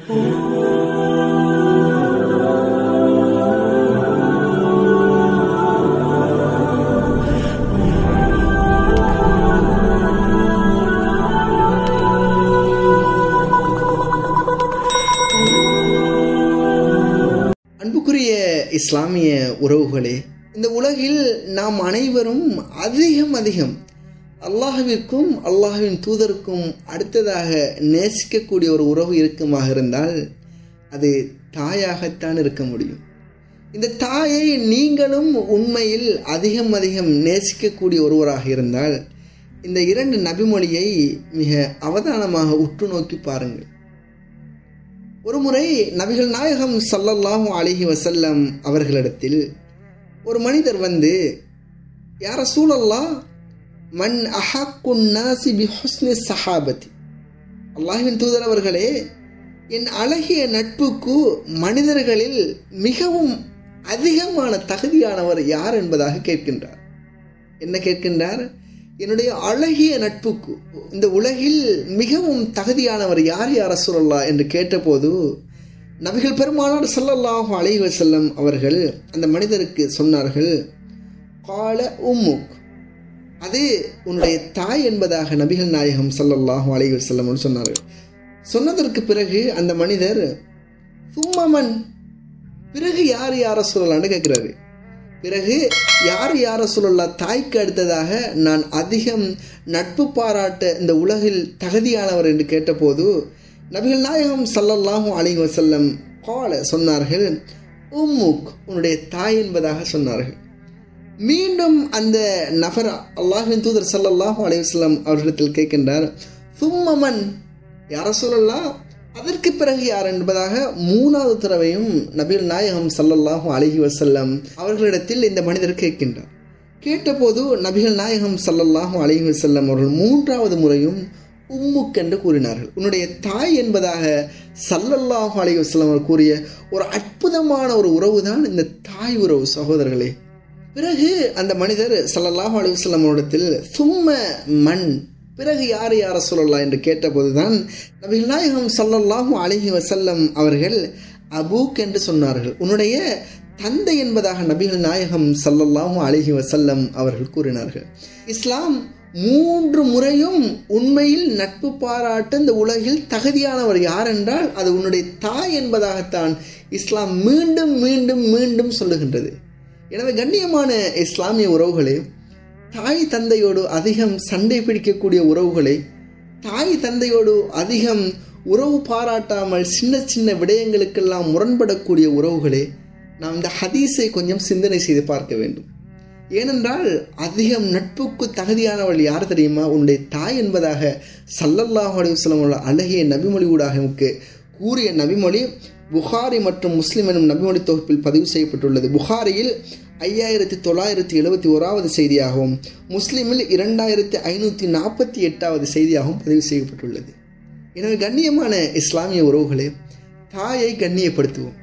அன்புக்குரிய இஸ்லாமிய உறவுகளே இந்த உலகில் நாம் அனைவரும் அதிகம் அதிகம் அல்லாஹுவிற்கும் அல்லாஹுவின் தூதருக்கும் அடுத்ததாக நேசிக்கக்கூடிய ஒரு உறவு இருக்குமாக இருந்தால் அது தாயாகத்தான் இருக்க முடியும் இந்த தாயை நீங்களும் உண்மையில் அதிகம் அதிகம் நேசிக்கக்கூடிய ஒருவராக இருந்தால் இந்த இரண்டு நபிமொழியை மிக அவதானமாக உற்று நோக்கி பாருங்கள் ஒரு முறை நபிகள் நாயகம் சல்லல்லாஹு அலிஹி வசல்லம் அவர்களிடத்தில் ஒரு மனிதர் வந்து யார சூழல்லா மண் அஹாக்குன்னாசி பி ஹுஸ்னி சஹாபதி அல்லாஹின் தூதர் அவர்களே என் அழகிய நட்புக்கு மனிதர்களில் மிகவும் அதிகமான தகுதியானவர் யார் என்பதாக கேட்கின்றார் என்ன கேட்கின்றார் என்னுடைய அழகிய நட்புக்கு இந்த உலகில் மிகவும் தகுதியானவர் யார் யார் சொல்லலா என்று கேட்டபோது நபிகள் பெருமானார் சல்லல்லாஹு அலைஹி வஸல்லம் அவர்கள் அந்த மனிதருக்கு சொன்னார்கள் கால உம்முக் அது உன்னுடைய தாய் என்பதாக நபிகள் நாயகம் சல்லல்லாஹு அலைஹி வஸல்லம் சொன்னார்கள் சொன்னதற்கு பிறகு அந்த மனிதர் சும்மமன் பிறகு யார் யார சொல்லலான்னு கேட்குறாரு பிறகு யார் யார சொல்லலாம் தாய்க்கு அடுத்ததாக நான் அதிகம் நட்பு பாராட்ட இந்த உலகில் தகுதியானவர் என்று கேட்டபோது நபிகள் நாயகம் சல்லல்லாஹும் அலி வசல்லம் கால சொன்னார்கள் உம்முக் உன்னுடைய தாய் என்பதாக சொன்னார்கள் மீண்டும் அந்த நபர் அல்லாஹின் தூதர் சல்லல்லாஹு அலி வல்லம் அவர்களிடத்தில் கேட்கின்றார் சும்மமன் யார சொல்லலாம் அதற்கு பிறகு யார் என்பதாக மூணாவது தடவையும் நபீல் நாயகம் சல்லல்லாஹு அலஹி வசல்லம் அவர்களிடத்தில் இந்த மனிதர் கேட்கின்றார் கேட்டபோது நபிகள் நாயகம் சல்லல்லாஹு அலஹி வசல்லம் அவர்கள் மூன்றாவது முறையும் உம்முக் என்று கூறினார்கள் உன்னுடைய தாய் என்பதாக சல்லல்லாஹு அலஹி வசல்லம் அவர் கூறிய ஒரு அற்புதமான ஒரு உறவு தான் இந்த தாய் உறவு சகோதரர்களே பிறகு அந்த மனிதர் சல்லல்லாஹு அலி வல்லம் அவரிடத்தில் சும்ம மண் பிறகு யார் யார சொல்லலாம் என்று கேட்டபோதுதான் நபிகள் நாயகம் சல்லல்லாஹு அலிஹி வசல்லம் அவர்கள் அபூக் என்று சொன்னார்கள் உன்னுடைய தந்தை என்பதாக நபிகள் நாயகம் சல்லல்லாஹு அலிஹி வசல்லம் அவர்கள் கூறினார்கள் இஸ்லாம் மூன்று முறையும் உண்மையில் நட்பு பாராட்ட இந்த உலகில் தகுதியானவர் யார் என்றால் அது உன்னுடைய தாய் என்பதாகத்தான் இஸ்லாம் மீண்டும் மீண்டும் மீண்டும் சொல்லுகின்றது எனவே கண்ணியமான இஸ்லாமிய உறவுகளே தாய் தந்தையோடு அதிகம் சண்டை பிடிக்கக்கூடிய உறவுகளை தாய் தந்தையோடு அதிகம் உறவு பாராட்டாமல் சின்ன சின்ன விடயங்களுக்கெல்லாம் முரண்படக்கூடிய உறவுகளே நாம் இந்த ஹதீஸை கொஞ்சம் சிந்தனை செய்து பார்க்க வேண்டும் ஏனென்றால் அதிகம் நட்புக்கு தகுதியானவள் யார் தெரியுமா உன்னுடைய தாய் என்பதாக சல்லல்லாஹு அலிவஸ்லம் அழகிய நபிமொழி ஊடாக நமக்கு கூறிய நபிமொழி புகாரி மற்றும் முஸ்லிம் எனும் நபிமொழி தொகுப்பில் பதிவு செய்யப்பட்டுள்ளது புகாரியில் ஐயாயிரத்தி தொள்ளாயிரத்தி எழுபத்தி ஓராவது செய்தியாகவும் முஸ்லிமில் இரண்டாயிரத்தி ஐநூற்றி நாற்பத்தி எட்டாவது செய்தியாகவும் பதிவு செய்யப்பட்டுள்ளது எனவே கண்ணியமான இஸ்லாமிய உறவுகளே தாயை கண்ணியப்படுத்துவோம்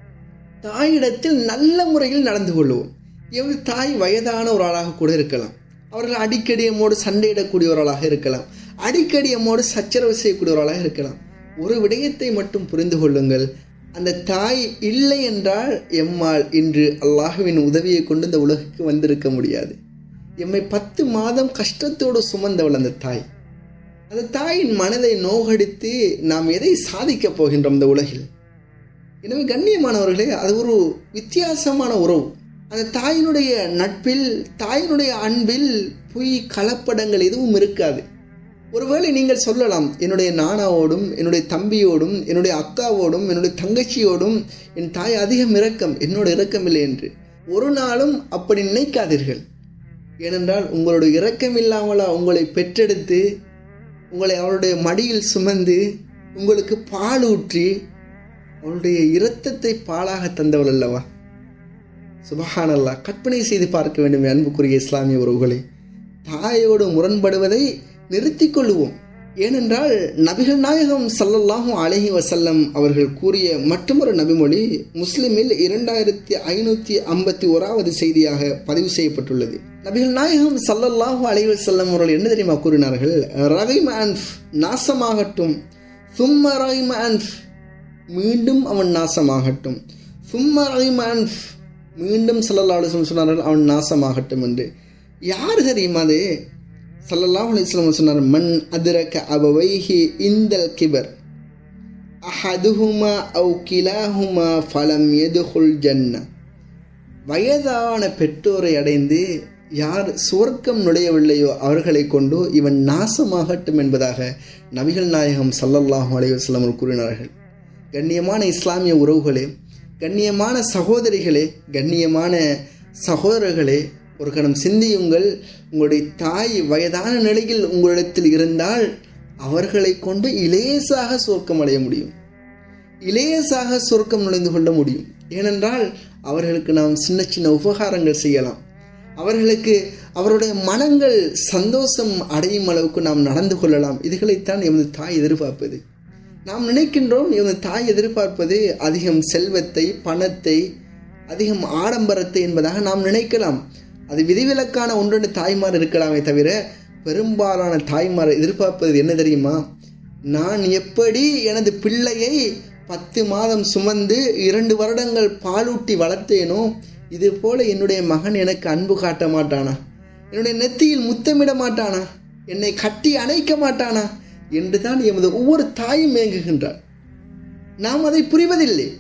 தாயிடத்தில் நல்ல முறையில் நடந்து கொள்வோம் எவது தாய் வயதான ஒரு ஆளாக கூட இருக்கலாம் அவர்கள் அடிக்கடி எம்மோடு சண்டையிடக்கூடியவர்களாக இருக்கலாம் அடிக்கடி எம்மோடு சச்சரவு செய்யக்கூடியவர்களாக இருக்கலாம் ஒரு விடயத்தை மட்டும் புரிந்து கொள்ளுங்கள் அந்த தாய் இல்லை என்றால் எம்மால் இன்று அல்லாஹுவின் உதவியை கொண்டு இந்த உலகுக்கு வந்திருக்க முடியாது எம்மை பத்து மாதம் கஷ்டத்தோடு சுமந்தவள் அந்த தாய் அந்த தாயின் மனதை நோகடித்து நாம் எதை சாதிக்கப் போகின்றோம் இந்த உலகில் எனவே கண்ணியமானவர்களே அது ஒரு வித்தியாசமான உறவு அந்த தாயினுடைய நட்பில் தாயினுடைய அன்பில் பொய் கலப்படங்கள் எதுவும் இருக்காது ஒருவேளை நீங்கள் சொல்லலாம் என்னுடைய நானாவோடும் என்னுடைய தம்பியோடும் என்னுடைய அக்காவோடும் என்னுடைய தங்கச்சியோடும் என் தாய் அதிகம் இரக்கம் என்னோட இரக்கம் இல்லை என்று ஒரு நாளும் அப்படி நினைக்காதீர்கள் ஏனென்றால் உங்களுடைய இரக்கம் இல்லாமலா உங்களை பெற்றெடுத்து உங்களை அவளுடைய மடியில் சுமந்து உங்களுக்கு பால் ஊற்றி அவளுடைய இரத்தத்தை பாலாக தந்தவள் அல்லவா சுபஹானல்லா கற்பனை செய்து பார்க்க வேண்டும் அன்புக்குரிய இஸ்லாமிய உறவுகளை தாயோடு முரண்படுவதை நிறுத்திக் கொள்ளுவோம் ஏனென்றால் நபிகள் நாயகம் சல்லல்லாஹும் அலஹி வசல்லம் அவர்கள் கூறிய மற்றொரு நபிமொழி முஸ்லிமில் இரண்டாயிரத்தி ஐநூத்தி ஐம்பத்தி ஓராவது செய்தியாக பதிவு செய்யப்பட்டுள்ளது நபிகள் நாயகம் சல்லல்லாஹு அலஹி வசல்லம் அவர்கள் என்ன தெரியுமா கூறினார்கள் ரகிம் அன்ஃப் நாசமாகட்டும் சும்ம ரஹிம் அன்ஃப் மீண்டும் அவன் நாசமாகட்டும் சும்மா அலிமான் மீண்டும் சல்லல்லா அலிஸ்லம் சொன்னார்கள் அவன் நாசமாகட்டும் என்று யார் தெரியுமா அது சல்லல்லாஹ் அலிஸ்லம் சொன்னார் மண் அதிரக்க அபவைஹி இந்தல் கிபர் அஹதுஹுமா அவு கிலாஹுமா ஃபலம் எதுகுல் ஜன்ன வயதான பெற்றோரை அடைந்து யார் சுவர்க்கம் நுழையவில்லையோ அவர்களை கொண்டு இவன் நாசமாகட்டும் என்பதாக நபிகள் நாயகம் சல்லல்லாஹு அலைவசல்லம் கூறினார்கள் கண்ணியமான இஸ்லாமிய உறவுகளே கண்ணியமான சகோதரிகளே கண்ணியமான சகோதரர்களே ஒரு கணம் சிந்தியுங்கள் உங்களுடைய தாய் வயதான நிலையில் உங்களிடத்தில் இருந்தால் அவர்களை கொண்டு இலேசாக சொர்க்கம் அடைய முடியும் இலேசாக சொர்க்கம் நுழைந்து கொள்ள முடியும் ஏனென்றால் அவர்களுக்கு நாம் சின்ன சின்ன உபகாரங்கள் செய்யலாம் அவர்களுக்கு அவருடைய மனங்கள் சந்தோஷம் அடையும் அளவுக்கு நாம் நடந்து கொள்ளலாம் இதுகளைத்தான் எமது தாய் எதிர்பார்ப்பது நாம் நினைக்கின்றோம் எமது தாய் எதிர்பார்ப்பது அதிகம் செல்வத்தை பணத்தை அதிகம் ஆடம்பரத்தை என்பதாக நாம் நினைக்கலாம் அது விதிவிலக்கான ஒன்றொன்று தாய்மார் இருக்கலாமே தவிர பெரும்பாலான தாய்மார் எதிர்பார்ப்பது என்ன தெரியுமா நான் எப்படி எனது பிள்ளையை பத்து மாதம் சுமந்து இரண்டு வருடங்கள் பாலூட்டி வளர்த்தேனோ இது போல என்னுடைய மகன் எனக்கு அன்பு காட்ட மாட்டானா என்னுடைய நெத்தியில் முத்தமிட மாட்டானா என்னை கட்டி அணைக்க மாட்டானா என்றுதான் எமது ஒவ்வொரு தாயும் ஏங்குகின்றார் நாம் அதை புரிவதில்லை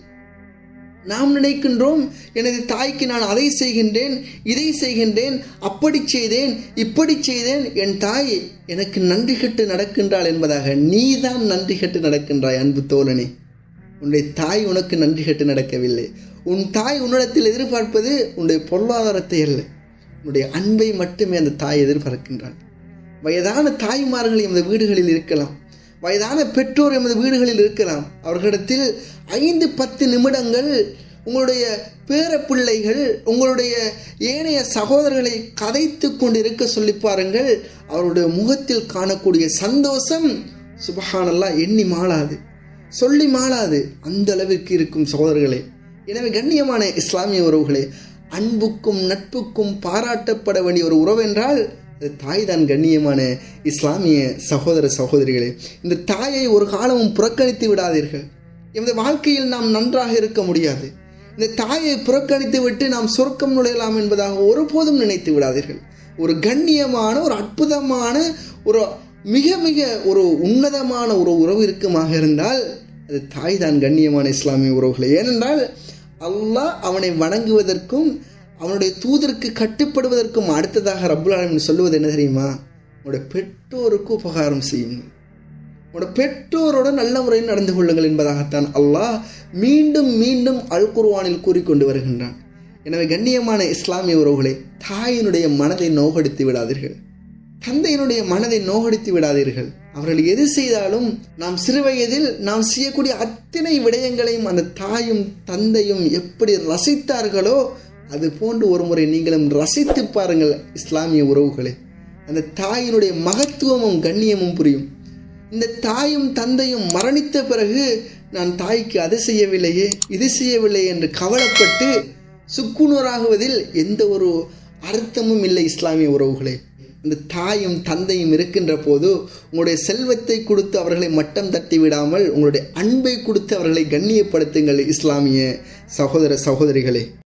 நாம் நினைக்கின்றோம் எனது தாய்க்கு நான் அதை செய்கின்றேன் இதை செய்கின்றேன் அப்படி செய்தேன் இப்படி செய்தேன் என் தாய் எனக்கு நன்றி கட்டு நடக்கின்றாள் என்பதாக நீதான் நன்றி கட்டு நடக்கின்றாய் அன்பு தோழனே உன்னுடைய தாய் உனக்கு நன்றி கட்டு நடக்கவில்லை உன் தாய் உன்னிடத்தில் எதிர்பார்ப்பது உன்னுடைய பொருளாதாரத்தை அல்ல உன்னுடைய அன்பை மட்டுமே அந்த தாய் எதிர்பார்க்கின்றாள் வயதான தாய்மார்கள் எமது வீடுகளில் இருக்கலாம் வயதான பெற்றோர் எமது வீடுகளில் இருக்கலாம் அவர்களிடத்தில் ஐந்து பத்து நிமிடங்கள் உங்களுடைய பேர பிள்ளைகள் உங்களுடைய ஏனைய சகோதரர்களை கதைத்து கொண்டு இருக்க சொல்லி பாருங்கள் அவருடைய முகத்தில் காணக்கூடிய சந்தோஷம் சுபஹானல்லா எண்ணி மாளாது சொல்லி மாளாது அந்த அளவிற்கு இருக்கும் சகோதரர்களே எனவே கண்ணியமான இஸ்லாமிய உறவுகளே அன்புக்கும் நட்புக்கும் பாராட்டப்பட வேண்டிய ஒரு உறவு என்றால் அது தாய் தான் கண்ணியமான இஸ்லாமிய சகோதர சகோதரிகளே இந்த தாயை ஒரு காலமும் புறக்கணித்து விடாதீர்கள் எமது வாழ்க்கையில் நாம் நன்றாக இருக்க முடியாது இந்த தாயை புறக்கணித்து விட்டு நாம் சொர்க்கம் நுழையலாம் என்பதாக ஒருபோதும் நினைத்து விடாதீர்கள் ஒரு கண்ணியமான ஒரு அற்புதமான ஒரு மிக மிக ஒரு உன்னதமான ஒரு உறவு இருக்குமாக இருந்தால் அது தாய் தான் கண்ணியமான இஸ்லாமிய உறவுகளை ஏனென்றால் அல்லாஹ் அவனை வணங்குவதற்கும் அவனுடைய தூதருக்கு கட்டுப்படுவதற்கும் அடுத்ததாக ரப்புல் ஆலமின் சொல்லுவது என்ன தெரியுமா உங்களுடைய பெற்றோருக்கு உபகாரம் செய்யுங்கள் உங்களோட பெற்றோரோட நல்ல முறையில் நடந்து கொள்ளுங்கள் என்பதாகத்தான் அல்லாஹ் மீண்டும் மீண்டும் அல் குர்வானில் கூறிக்கொண்டு வருகின்றான் எனவே கண்ணியமான இஸ்லாமிய உறவுகளை தாயினுடைய மனதை நோகடித்து விடாதீர்கள் தந்தையினுடைய மனதை நோகடித்து விடாதீர்கள் அவர்கள் எது செய்தாலும் நாம் சிறுவயதில் நாம் செய்யக்கூடிய அத்தனை விடயங்களையும் அந்த தாயும் தந்தையும் எப்படி ரசித்தார்களோ அது போன்று ஒரு முறை நீங்களும் ரசித்து பாருங்கள் இஸ்லாமிய உறவுகளே அந்த தாயினுடைய மகத்துவமும் கண்ணியமும் புரியும் இந்த தாயும் தந்தையும் மரணித்த பிறகு நான் தாய்க்கு அது செய்யவில்லையே இது செய்யவில்லை என்று கவலைப்பட்டு சுக்குநூறாகுவதில் எந்த ஒரு அர்த்தமும் இல்லை இஸ்லாமிய உறவுகளே இந்த தாயும் தந்தையும் இருக்கின்ற போது உங்களுடைய செல்வத்தை கொடுத்து அவர்களை மட்டம் தட்டி விடாமல் உங்களுடைய அன்பை கொடுத்து அவர்களை கண்ணியப்படுத்துங்கள் இஸ்லாமிய சகோதர சகோதரிகளே